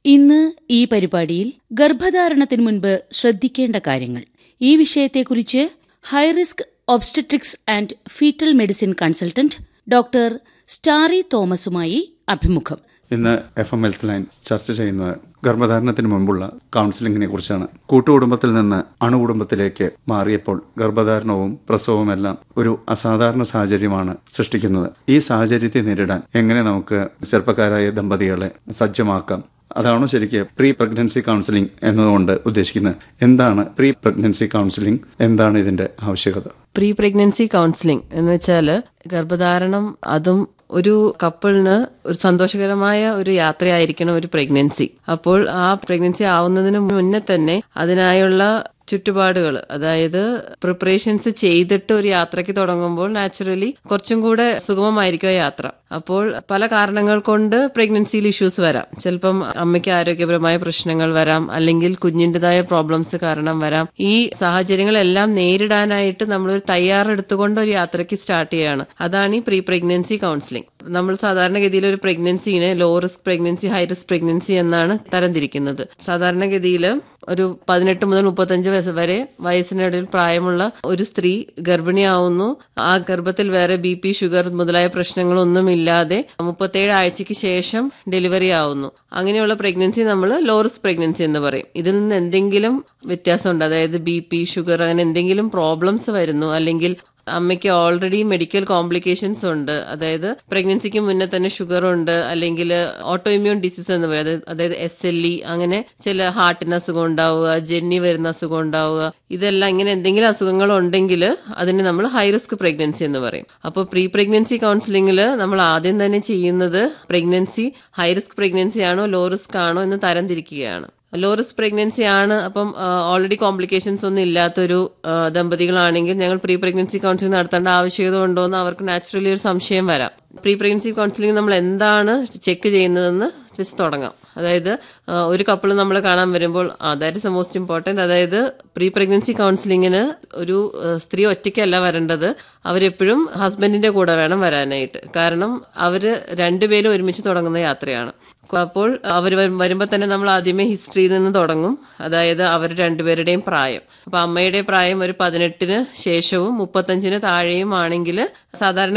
ഇന്ന് ഈ പരിപാടിയിൽ ഗർഭധാരണത്തിന് മുൻപ് ശ്രദ്ധിക്കേണ്ട കാര്യങ്ങൾ ഈ വിഷയത്തെക്കുറിച്ച് high risk obstetrics and foetal medicine consultant doctor Starry തോമസുമായി അഭിമുഖം ഇന്ന് എഫ് എം ഹെൽത്ത് ലൈൻ ചർച്ച ചെയ്യുന്നത് ഗർഭധാരണത്തിന് മുമ്പുള്ള കൗൺസിലിങ്ങിനെ കുറിച്ചാണ് കൂട്ടുകുടുംബത്തിൽ നിന്ന് അണുകുടുംബത്തിലേക്ക് മാറിയപ്പോൾ ഗർഭധാരണവും പ്രസവവുമെല്ലാം ഒരു അസാധാരണ സാഹചര്യമാണ് സൃഷ്ടിക്കുന്നത് ഈ സാഹചര്യത്തെ നേരിടാൻ എങ്ങനെ നമുക്ക് ചെറുപ്പക്കാരായ ദമ്പതികളെ സജ്ജമാക്കാം അതാണോ ശരിക്ക് പ്രീ പ്രഗ്നൻസി കൗൺസിലിംഗ് എന്നതുകൊണ്ട് ഉദ്ദേശിക്കുന്നത് എന്താണ് പ്രീ പ്രഗ്നൻസി കൗൺസിലിംഗ് എന്താണ് ഇതിന്റെ ആവശ്യകത പ്രീ പ്രഗ്നൻസി കൗൺസിലിംഗ് എന്ന് വെച്ചാൽ ഗർഭധാരണം അതും ഒരു കപ്പിളിന് ഒരു സന്തോഷകരമായ ഒരു യാത്രയായിരിക്കണം ഒരു പ്രഗ്നൻസി അപ്പോൾ ആ പ്രഗ്നൻസി ആവുന്നതിന് മുന്നേ തന്നെ അതിനായുള്ള ചുറ്റുപാടുകൾ അതായത് പ്രിപ്പറേഷൻസ് ചെയ്തിട്ട് ഒരു യാത്രയ്ക്ക് തുടങ്ങുമ്പോൾ നാച്ചുറലി കുറച്ചും കൂടെ സുഗമമായിരിക്കും ആ യാത്ര അപ്പോൾ പല കാരണങ്ങൾ കൊണ്ട് പ്രഗ്നൻസിയിൽ ഇഷ്യൂസ് വരാം ചിലപ്പം അമ്മയ്ക്ക് ആരോഗ്യപരമായ പ്രശ്നങ്ങൾ വരാം അല്ലെങ്കിൽ കുഞ്ഞിൻ്റെതായ പ്രോബ്ലംസ് കാരണം വരാം ഈ സാഹചര്യങ്ങളെല്ലാം നേരിടാനായിട്ട് നമ്മളൊരു തയ്യാറെടുത്തുകൊണ്ട് ഒരു യാത്രയ്ക്ക് സ്റ്റാർട്ട് ചെയ്യാണ് അതാണ് ഈ പ്രീ പ്രഗ്നൻസി കൗൺസിലിംഗ് നമ്മൾ സാധാരണഗതിയിൽ ഒരു പ്രഗ്നൻസിനെ low risk pregnancy high risk pregnancy എന്നാണ് തരംതിരിക്കുന്നത് സാധാരണഗതിയിൽ ഒരു പതിനെട്ട് മുതൽ മുപ്പത്തഞ്ച് വയസ്സ് വരെ വയസ്സിനിടയിൽ പ്രായമുള്ള ഒരു സ്ത്രീ ഗർഭിണിയാവുന്നു ആ ഗർഭത്തിൽ വേറെ ബി പി ഷുഗർ മുതലായ പ്രശ്നങ്ങളൊന്നും ഇല്ലാതെ മുപ്പത്തേഴ് ആഴ്ചയ്ക്ക് ശേഷം ഡെലിവറി ആവുന്നു അങ്ങനെയുള്ള പ്രഗ്നൻസി നമ്മൾ ലോ റിസ്ക് പ്രഗ്നൻസി എന്ന് പറയും ഇതിൽ നിന്ന് എന്തെങ്കിലും വ്യത്യാസമുണ്ട് അതായത് ബി പി ഷുഗർ അങ്ങനെ എന്തെങ്കിലും പ്രോബ്ലംസ് വരുന്നു അല്ലെങ്കിൽ അമ്മയ്ക്ക് ഓൾറെഡി മെഡിക്കൽ കോംപ്ലിക്കേഷൻസ് ഉണ്ട് അതായത് പ്രഗ്നൻസിക്ക് മുന്നേ തന്നെ ഷുഗർ ഉണ്ട് അല്ലെങ്കിൽ ഓട്ടോ ഇമ്മ്യൂൺ ഡിസീസ് എന്ന് പറയുന്നത് അതായത് എസ് എൽ ഇ അങ്ങനെ ചില ഹാർട്ടിന് അസുഖം ഉണ്ടാവുക ജെന്നി വരുന്ന അസുഖം ഉണ്ടാവുക ഇതെല്ലാം ഇങ്ങനെ എന്തെങ്കിലും അസുഖങ്ങൾ ഉണ്ടെങ്കിൽ അതിന് നമ്മൾ ഹൈ റിസ്ക് പ്രഗ്നൻസി എന്ന് പറയും അപ്പോൾ പ്രീ പ്രഗ്നൻസി കൗൺസിലിംഗിൽ നമ്മൾ ആദ്യം തന്നെ ചെയ്യുന്നത് പ്രഗ്നൻസി ഹൈ റിസ്ക് പ്രഗ്നൻസി ആണോ ലോ റിസ്ക് ആണോ എന്ന് തരംതിരിക്കുകയാണ് ലോ റിസ്ക് പ്രഗ്നൻസി ആണ് അപ്പം ഓൾറെഡി കോംപ്ലിക്കേഷൻസ് ഒന്നും ഇല്ലാത്തൊരു ദമ്പതികളാണെങ്കിൽ ഞങ്ങൾ പ്രീ പ്രഗ്നൻസി കൗൺസിലിംഗ് നടത്തേണ്ട ആവശ്യകത ഉണ്ടോ എന്ന് അവർക്ക് നാച്ചുറലി ഒരു സംശയം വരാം പ്രീ പ്രഗ്നൻസി കൗൺസിലിംഗ് നമ്മൾ എന്താണ് ചെക്ക് ചെയ്യുന്നതെന്ന് വെച്ച് തുടങ്ങാം അതായത് ഒരു കപ്പിൾ നമ്മൾ കാണാൻ വരുമ്പോൾ that is a most important അതായത് പ്രീ പ്രഗ്നൻസി കൗൺസിലിങ്ങിന് ഒരു സ്ത്രീ ഒറ്റയ്ക്കല്ല വരേണ്ടത് അവരെപ്പോഴും ഹസ്ബൻഡിന്റെ കൂടെ വേണം വരാനായിട്ട് കാരണം അവർ രണ്ടുപേരും ഒരുമിച്ച് തുടങ്ങുന്ന യാത്രയാണ് അപ്പോൾ അവർ വരുമ്പോൾ തന്നെ നമ്മൾ ആദ്യമേ ഹിസ്റ്ററിയിൽ നിന്ന് തുടങ്ങും അതായത് അവർ രണ്ടുപേരുടെയും പ്രായം അപ്പൊ അമ്മയുടെ പ്രായം ഒരു പതിനെട്ടിന് ശേഷവും മുപ്പത്തഞ്ചിന് താഴെയും ആണെങ്കിൽ സാധാരണ